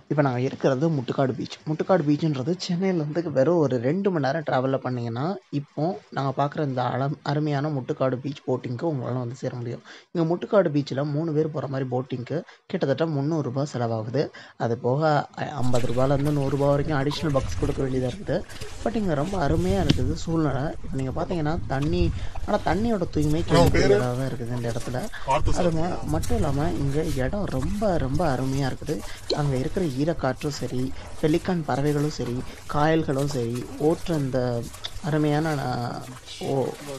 இப்போ நாங்கள் இருக்கிறது முட்டுக்காடு பீச் முட்டுக்காடு பீச்சுன்றது சென்னையிலேருந்து வெறும் ஒரு ரெண்டு மணி நேரம் ட்ராவலில் பண்ணிங்கன்னா இப்போ நாங்கள் பார்க்குற இந்த அலம் அருமையான முட்டுக்காடு பீச் போட்டிங்க்கு உங்களால் வந்து சேர முடியும் இங்கே முட்டுக்காடு பீச்சில் மூணு பேர் போகிற மாதிரி போட்டிங்க்கு கிட்டத்தட்ட முந்நூறுரூபா செலவாகுது அது போக அ- ஐம்பது ரூபாலேருந்து நூறுரூபா வரைக்கும் அடிஷ்னல் பக்ஸ் கொடுக்க வேண்டியதாக இருக்குது பட் இங்கே ரொம்ப அருமையாக இருக்குது சூழ்நிலை இப்போ நீங்கள் பார்த்தீங்கன்னா தண்ணி ஆனால் தண்ணியோட தூய்மை கேள்விக்குரியதாக தான் இருக்குது இந்த இடத்துல அது ம- மட்டும் இல்லாமல் இங்கே இடம் ரொம்ப ரொம்ப அருமையாக இருக்குது அங்கே இருக்கிற ஈரக்காற்றும் சரி பெலிக்கான் பறவைகளும் சரி காயல்களும் சரி ஓட்டுற இந்த அருமையான அஹ், ஓ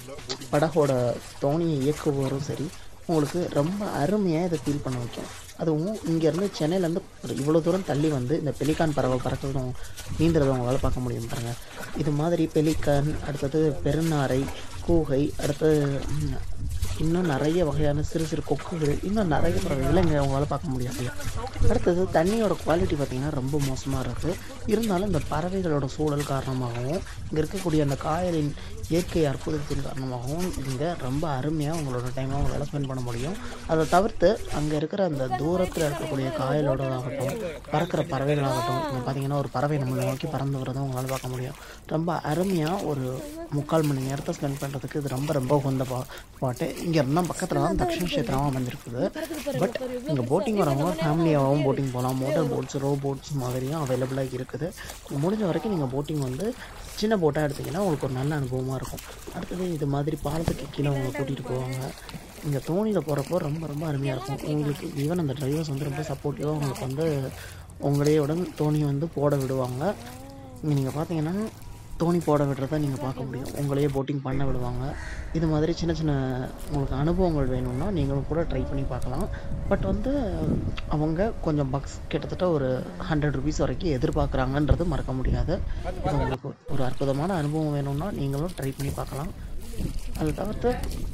படகோட தோணியை இயக்குபவரும் சரி உங்களுக்கு ரொம்ப அருமையாக இதை ஃபீல் பண்ண வைக்கும் அதுவும் இங்கேருந்து சென்னையிலேருந்து இவ்வளோ தூரம் தள்ளி வந்து இந்த பெலிக்கான் பறவை பறக்கிறதும் நீந்துறதை உங்களால் பார்க்க முடியும் பாருங்க இது மாதிரி பெலிக்கான் அடுத்தது பெருநாரை கூகை அடுத்து ம், இன்னும் நிறைய வகையான சிறு சிறு கொக்குகள் இன்னும் நிறைய பறவைகளை இங்கே உங்களால் பார்க்க முடியாது அடுத்தது தண்ணியோட குவாலிட்டி பார்த்திங்கன்னா ரொம்ப மோசமாக இருக்குது இருந்தாலும் இந்த பறவைகளோட சூழல் காரணமாகவும் இங்கே இருக்கக்கூடிய அந்த காயலின் இயற்கை அற்புதத்தின் காரணமாகவும் இங்கே ரொம்ப அருமையாக உங்களோட டைமை உங்களால் ஸ்பெண்ட் பண்ண முடியும் அதை தவிர்த்து அங்கே இருக்கிற அந்த தூரத்தில் இருக்கக்கூடிய காயலோடதாகட்டும் பறக்கிற பறவைகளாகட்டும் இங்கே பார்த்தீங்கன்னா ஒரு பறவை நம்மளை நோக்கி பறந்து வரதை உங்களால் பார்க்க முடியும் ரொம்ப அருமையாக ஒரு முக்கால் மணி நேரத்தை ஸ்பெண்ட் பண்ணுறதுக்கு இது ரொம்ப ரொம்ப உகந்த பா பாட்டு இங்கே இருந்தால் பக்கத்தில் தான் தக்ஷிண கஷேத்திரமாக அமைஞ்சிருக்குது பட் இங்கே போட்டிங் வரவங்க ஃபேமிலியாகவும் போட்டிங் போகலாம் மோட்டார் போட்ஸ் ரோ போட்ஸ் மாதிரியும் அவைலபிளாக இருக்குது முடிஞ்ச வரைக்கும் நீங்கள் போட்டிங் வந்து சின்ன போட்டாக எடுத்திங்கன்னா உங்களுக்கு ஒரு நல்ல அனுபவமாக இருக்கும் அடுத்தது இது மாதிரி பாலத்துக்கு கீழே உங்களை கூட்டிகிட்டு போவாங்க இங்கே தோணியில் போகிறப்போ ரொம்ப ரொம்ப அருமையாக இருக்கும் உங்களுக்கு ஈவன் அந்த டிரைவர்ஸ் வந்து ரொம்ப சப்போர்ட்டிவாக உங்களுக்கு வந்து உங்களையோட தோணியை வந்து போட விடுவாங்க இங்கே நீங்கள் பார்த்தீங்கன்னா தோணி போட விடுறத நீங்கள் பார்க்க முடியும் உங்களையே போட்டிங் பண்ண விடுவாங்க இது மாதிரி சின்ன சின்ன உங்களுக்கு அனுபவங்கள் வேணும்னா நீங்களும் கூட ட்ரை பண்ணி பார்க்கலாம் பட் வந்து அவங்க கொஞ்சம் பக்ஸ் கிட்டத்தட்ட ஒரு ஹண்ட்ரட் ருபீஸ் வரைக்கும் எதிர்பார்க்குறாங்கன்றது மறக்க முடியாது இது உங்களுக்கு ஒரு அற்புதமான அனுபவம் வேணும்னா நீங்களும் ட்ரை பண்ணி பார்க்கலாம் அதை தவிர்த்து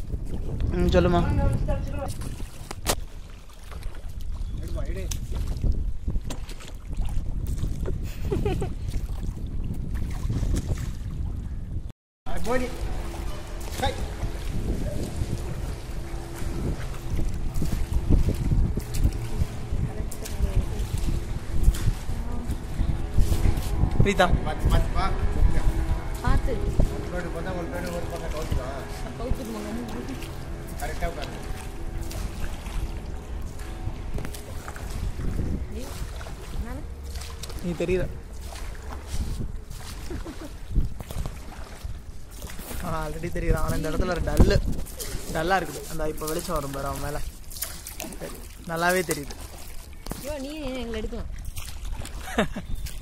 ம், சொல்லுமா பிரீதா பார்த்து கவுத்துருமாங்க நீ தெரியல ஆல்ரெடி தெரியுது ஆனால் இந்த இடத்துல டல்லு டல்லாக இருக்குது அந்த இப்போ வெளிச்சம் வரும் பாரு அவன் மேலே நல்லாவே தெரியுது ஐயோ நீ எங்களை எடுக்கலாம்